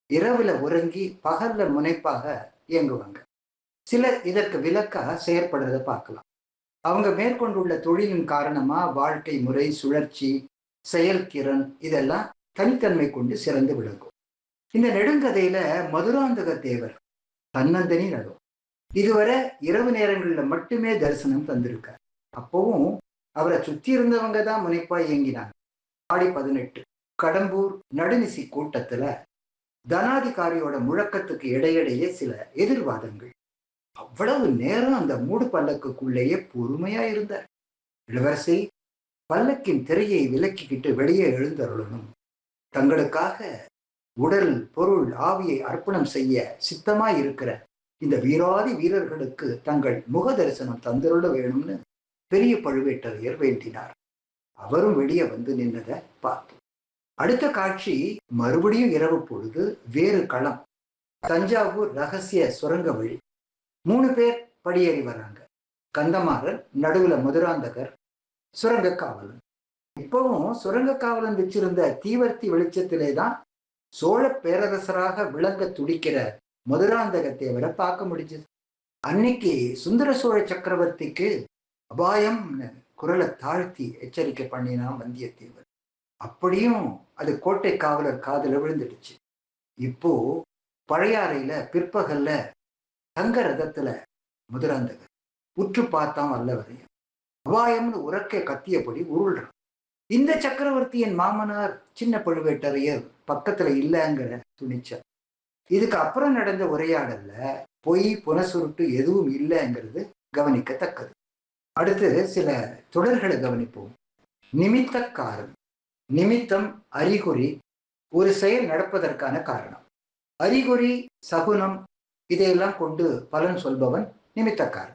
இரவுல உறங்கி பகல்ல முனைப்பாக இயங்குவாங்க சிலர் இதற்கு விலக்காக செயற்படுறதை பார்க்கலாம் அவங்க மேற்கொண்டுள்ள தொழிலின் காரணமா வாழ்க்கை முறை சுழற்சி செயல்திறன் இதெல்லாம் தனித்தன்மை கொண்டு சிறந்து விளங்கும் இந்த நெடுங்கதையில மதுராந்தக தேவர் தன்னந்தனி நடும் இதுவரை இரவு நேரங்கள்ல மட்டுமே தரிசனம் தந்திருக்கார் அப்பவும் அவரை சுத்தி இருந்தவங்க தான் முனைப்பா இயங்கினாங்க ஆடி பதினெட்டு கடம்பூர் நடுநிசி கூட்டத்துல தனாதிகாரியோட முழக்கத்துக்கு இடையிடையே சில எதிர்வாதங்கள் அவ்வளவு நேரம் அந்த மூடு பல்லக்குக்குள்ளேயே பொறுமையா இருந்தார் இளவரசி பல்லக்கின் திரையை விலக்கிக்கிட்டு வெளியே எழுந்தருளணும் தங்களுக்காக உடல் பொருள் ஆவியை அர்ப்பணம் செய்ய சித்தமாய் இருக்கிற இந்த வீராதி வீரர்களுக்கு தங்கள் முக தரிசனம் தந்தருள வேணும்னு பெரிய பழுவேட்டரையர் வேண்டினார் அவரும் வெளியே வந்து நின்னதை பார்த்தோம் அடுத்த காட்சி மறுபடியும் இரவு பொழுது வேறு களம் தஞ்சாவூர் ரகசிய சுரங்க வழி மூணு பேர் படியேறி வர்றாங்க கந்தமாறன் நடுவுல மதுராந்தகர் சுரங்க காவலன் இப்பவும் சுரங்க காவலன் வச்சிருந்த தீவர்த்தி வெளிச்சத்திலே தான் சோழ பேரரசராக விளங்க துடிக்கிற மதுராந்தக தேவரை பார்க்க முடிஞ்சது அன்னைக்கு சுந்தர சோழ சக்கரவர்த்திக்கு அபாயம் குரலை தாழ்த்தி எச்சரிக்கை பண்ணினான் வந்தியத்தேவர் அப்படியும் அது கோட்டை காவலர் காதுல விழுந்துடுச்சு இப்போ பழையாறையில பிற்பகல்ல தங்க ரதத்துல மதுராந்தகர் உற்று பார்த்தான் வல்லவரையும் அபாயம்னு உறக்க கத்தியபடி உருள்றான் இந்த சக்கரவர்த்தியின் மாமனார் சின்ன பழுவேட்டரையர் பக்கத்துல இல்லைங்கிற துணிச்சார் இதுக்கு அப்புறம் நடந்த உரையாடல்ல பொய் புனசுருட்டு எதுவும் இல்லைங்கிறது கவனிக்கத்தக்கது அடுத்து சில தொடர்களை கவனிப்போம் நிமித்தக்காரன் நிமித்தம் அறிகுறி ஒரு செயல் நடப்பதற்கான காரணம் அறிகுறி சகுனம் இதையெல்லாம் கொண்டு பலன் சொல்பவன் நிமித்தக்காரன்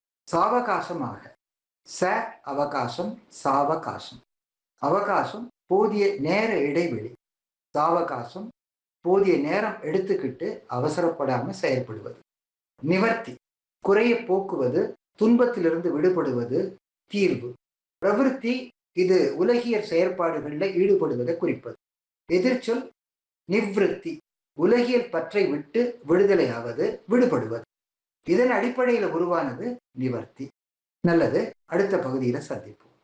சாவகாசமாக ச அவகாசம் சாவகாசம் அவகாசம் போதிய நேர இடைவெளி சாவகாசம் போதிய நேரம் எடுத்துக்கிட்டு அவசரப்படாம செயல்படுவது நிவர்த்தி குறைய போக்குவது துன்பத்திலிருந்து விடுபடுவது தீர்வு பிரவிற்த்தி இது உலகியற் செயற்பாடுகளில் ஈடுபடுவதை குறிப்பது எதிர்ச்சொல் நிவ்ருத்தி உலகியல் பற்றை விட்டு விடுதலையாவது விடுபடுவது இதன் அடிப்படையில் உருவானது நிவர்த்தி நல்லது அடுத்த பகுதியில சந்திப்போம்